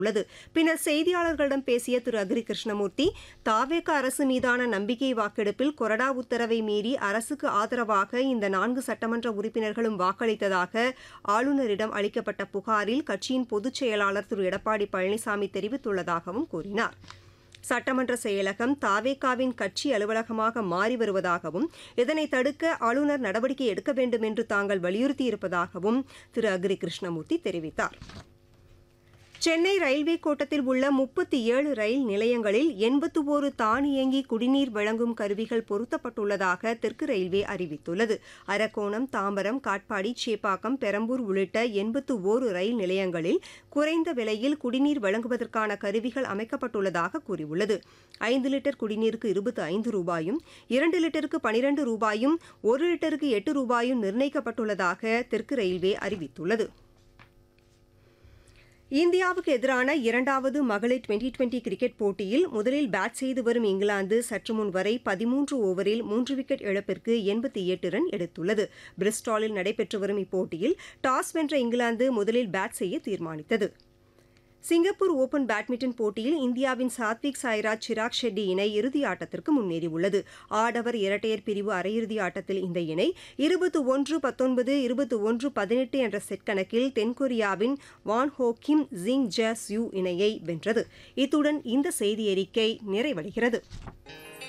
உள்ளது பின்னர் செய்தியாளர்களிடம் பேசிய திரு அக்ரி கிருஷ்ணமூர்த்தி தாவேக அரசு மீதான நம்பிக்கை வாக்கெடுப்பில் கொறடா உத்தரவை மீறி அரசுக்கு ஆதரவாக இந்த நான்கு சட்டமன்ற உறுப்பினர்களும் வாக்களித்ததாக ஆளுநரிடம் அளிக்கப்பட்ட புகாரில் கட்சியின் பொதுச் செயலாளர் திரு எடப்பாடி பழனிசாமி தெரிவித்துள்ளதாகவும் கூறினார் சட்டமன்ற செயலகம் தாவேகாவின் கட்சி அலுவலகமாக மாறி வருவதாகவும் இதனை தடுக்க ஆளுநர் நடவடிக்கை எடுக்க வேண்டும் என்று தாங்கள் வலியுறுத்தியிருப்பதாகவும் திரு அக்ரி கிருஷ்ணமூர்த்தி தெரிவித்தார் சென்னை ரயில்வே கோட்டத்தில் உள்ள முப்பத்தி ஏழு ரயில் நிலையங்களில் எண்பத்து ஒரு தானியங்கி குடிநீர் வழங்கும் கருவிகள் பொருத்தப்பட்டுள்ளதாக தெற்கு ரயில்வே அறிவித்துள்ளது அரக்கோணம் தாம்பரம் காட்பாடி சேப்பாக்கம் பெரம்பூர் உள்ளிட்ட எண்பத்து ஓரு ரயில் நிலையங்களில் குறைந்த விலையில் குடிநீர் வழங்குவதற்கான கருவிகள் அமைக்கப்பட்டுள்ளதாக கூறியுள்ளது ஐந்து லிட்டர் குடிநீருக்கு இருபத்து ஐந்து ரூபாயும் இரண்டு லிட்டருக்கு பனிரண்டு ரூபாயும் ஒரு லிட்டருக்கு எட்டு ரூபாயும் நிர்ணயிக்கப்பட்டுள்ளதாக தெற்கு ரயில்வே அறிவித்துள்ளது இந்தியாவுக்கு எதிரான இரண்டாவது மகளிர் டுவெண்டி டுவெண்டி கிரிக்கெட் போட்டியில் முதலில் பேட் செய்து வரும் இங்கிலாந்து சற்று முன் வரை பதிமூன்று ஓவரில் மூன்று விக்கெட் இழப்பிற்கு எண்பத்தி எட்டு ரன் எடுத்துள்ளது பிரிஸ்டாலில் நடைபெற்று வரும் இப்போட்டியில் டாஸ் வென்ற இங்கிலாந்து முதலில் பேட் செய்ய தீர்மானித்தது சிங்கப்பூர் ஓபன் பேட்மிண்டன் போட்டியில் இந்தியாவின் சாத்விக் சாய்ராஜ் சிராக் ஷெட்டி இணை இறுதி ஆட்டத்திற்கு முன்னேறியுள்ளது ஆடவர் இரட்டையர் பிரிவு அரையிறுதி ஆட்டத்தில் இந்த இணை இருபத்து ஒன்று பத்தொன்பது இருபத்து ஒன்று பதினெட்டு என்ற செட் கணக்கில் தென்கொரியாவின் வான் ஹோ கிம் ஜிங் ஜ யூ இணையை வென்றது இத்துடன் இந்த செய்தி அறிக்கை நிறைவடைகிறது